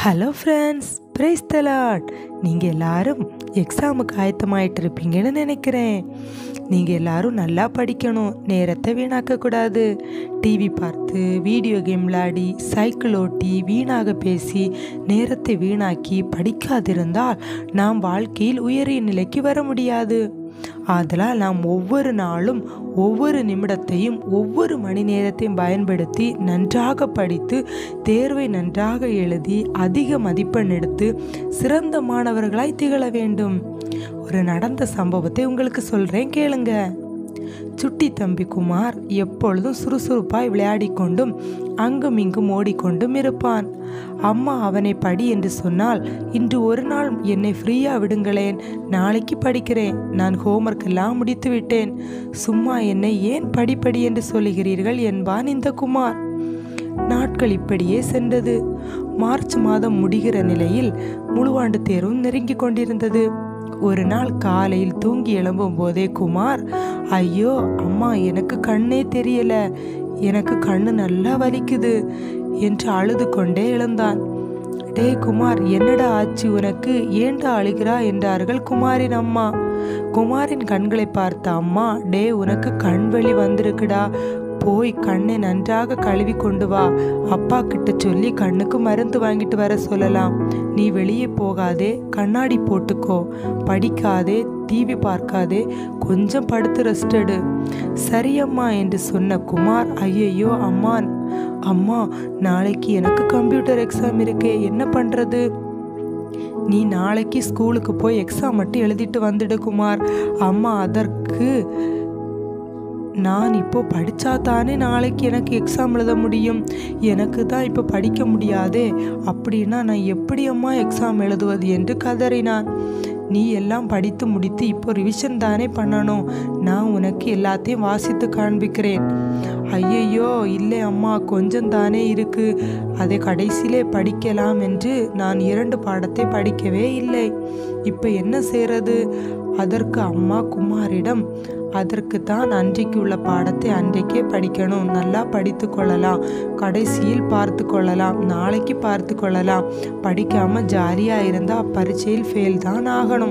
hello friends price தலாட் நீங்கள் எல்லாரும் எக்ஸாமுக்கு ஆயத்தமாயிட்டு இருப்பீங்கன்னு நினைக்கிறேன் நீங்கள் எல்லாரும் நல்லா படிக்கணும் நேரத்தை வீணாக்கக்கூடாது டிவி பார்த்து வீடியோ கேம் விளையாடி சைக்கிள் ஓட்டி வீணாக பேசி நேரத்தை வீணாக்கி படிக்காதிருந்தால் நாம் வாழ்க்கையில் உயரிய நிலைக்கு வர முடியாது ஆதலால் நாம் ஒவ்வொரு நாளும் ஒவ்வொரு நிமிடத்தையும் ஒவ்வொரு மணி நேரத்தையும் பயன்படுத்தி நன்றாக படித்து தேர்வை நன்றாக எழுதி அதிக மதிப்பெண் எடுத்து சிறந்த மாணவர்களாய் திகழ வேண்டும் ஒரு நடந்த சம்பவத்தை உங்களுக்கு சொல்கிறேன் கேளுங்க சுட்டி தம்பி குமார் எப்பொழுதும் சுறுசுறுப்பாய் விளையாடிக் கொண்டும் அங்கும் இங்கும் ஓடிக்கொண்டும் இருப்பான் அம்மா அவனை படி என்று சொன்னால் இன்று ஒரு நாள் என்னை ஃப்ரீயா விடுங்களேன் நாளைக்கு படிக்கிறேன் நான் ஹோம்ஒர்க் எல்லாம் முடித்து விட்டேன் சும்மா என்னை ஏன் படிப்படி என்று சொல்லுகிறீர்கள் என்பான் இந்த குமார் நாட்கள் இப்படியே சென்றது மார்ச் மாதம் முடிகிற நிலையில் முழுவாண்டு தேர்வும் நெருங்கி கொண்டிருந்தது ஒரு நாள் காலையில் தூங்கி எழும்பும் போதே குமார் ஐயோ அம்மா எனக்கு கண்ணே தெரியல எனக்கு கண்ணு நல்லா வலிக்குது என்று அழுது கொண்டே எழுந்தான் டே குமார் என்னடா ஆச்சு உனக்கு ஏண்டா அழுகிறா என்றார்கள் குமாரின் அம்மா குமாரின் கண்களை பார்த்த அம்மா டே உனக்கு கண் வலி வந்திருக்குடா போய் கண்ணை நன்றாக கழுவி கொண்டு வா அப்பா கிட்ட சொல்லி கண்ணுக்கு மருந்து வாங்கிட்டு வர சொல்லலாம் நீ வெளியே போகாதே கண்ணாடி போட்டுக்கோ படிக்காதே டிவி பார்க்காதே கொஞ்சம் படுத்து ரெஸ்ட் எடு சரியம்மா என்று சொன்ன குமார் ஐயையோ அம்மா அம்மா நாளைக்கு எனக்கு கம்ப்யூட்டர் எக்ஸாம் இருக்கே என்ன பண்ணுறது நீ நாளைக்கு ஸ்கூலுக்கு போய் எக்ஸாம் மட்டும் எழுதிட்டு வந்துடு குமார் அம்மா அதற்கு நான் இப்போ படித்தா தானே நாளைக்கு எனக்கு எக்ஸாம் எழுத முடியும் எனக்கு தான் இப்போ படிக்க முடியாதே அப்படின்னா நான் எப்படி அம்மா எக்ஸாம் எழுதுவது என்று கதறினான் நீ எல்லாம் படித்து முடித்து இப்போ ரிவிஷன் தானே பண்ணணும் நான் உனக்கு எல்லாத்தையும் வாசித்து காண்பிக்கிறேன் ஐயையோ இல்லை அம்மா கொஞ்சம் தானே இருக்கு அதை கடைசியிலே படிக்கலாம் என்று நான் இரண்டு பாடத்தை படிக்கவே இல்லை இப்போ என்ன செய்கிறது அதற்கு அம்மா குமாரிடம் அதற்கு தான் அன்றைக்கு உள்ள பாடத்தை அன்றைக்கே படிக்கணும் நல்லா படித்து கொள்ளலாம் கடைசியில் பார்த்து கொள்ளலாம் நாளைக்கு பார்த்து கொள்ளலாம் படிக்காம ஜாலியாக இருந்தால் பரீட்சையில் ஃபெயில் தான் ஆகணும்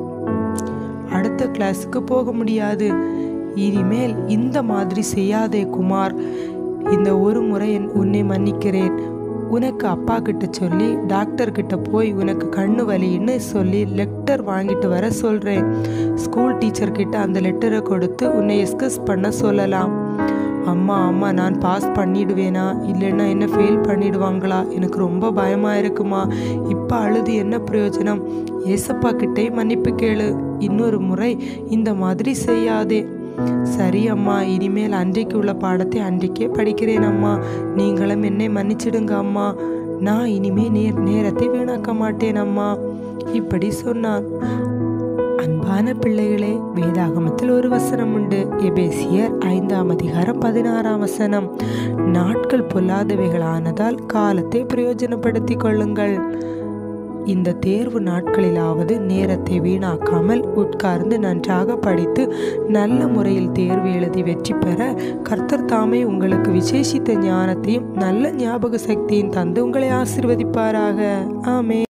அடுத்த கிளாஸுக்கு போக முடியாது இனிமேல் இந்த மாதிரி செய்யாதே குமார் இந்த ஒரு முறை என் உன்னை மன்னிக்கிறேன் உனக்கு அப்பா கிட்ட சொல்லி டாக்டர் கிட்ட போய் உனக்கு கண்ணு வலின்னு சொல்லி லெட்டர் வாங்கிட்டு வர சொல்கிறேன் ஸ்கூல் டீச்சர் கிட்ட அந்த லெட்டரை கொடுத்து உன்னை எஸ்கஸ் பண்ண சொல்லலாம் அம்மா அம்மா நான் பாஸ் பண்ணிடுவேனா இல்லைன்னா என்ன ஃபெயில் பண்ணிடுவாங்களா எனக்கு ரொம்ப பயமாக இருக்குமா இப்போ அழுது என்ன பிரயோஜனம் ஏசப்பா கிட்டே மன்னிப்பு கேளு இன்னொரு முறை இந்த மாதிரி செய்யாதே சரி அம்மா இனிமேல் அன்றைக்கு உள்ள பாடத்தை அன்றைக்கே படிக்கிறேன் அம்மா நீங்களும் என்னை மன்னிச்சிடுங்க அம்மா நான் இனிமே நேர் நேரத்தை வீணாக்க மாட்டேன் அம்மா இப்படி சொன்னான் அன்பான பிள்ளைகளே வேதாகமத்தில் ஒரு வசனம் உண்டு எபேசியர் ஐந்தாம் அதிகாரம் பதினாறாம் வசனம் நாட்கள் பொல்லாதவைகளானதால் காலத்தை பிரயோஜனப்படுத்திக் கொள்ளுங்கள் இந்த தேர்வு நாட்களிலாவது நேரத்தை வீணாக்காமல் உட்கார்ந்து நன்றாக படித்து நல்ல முறையில் தேர்வு எழுதி வெற்றி பெற கர்த்தர் தாமே உங்களுக்கு விசேஷித்த ஞானத்தையும் நல்ல ஞாபக சக்தியும் தந்து உங்களை ஆசிர்வதிப்பாராக ஆமே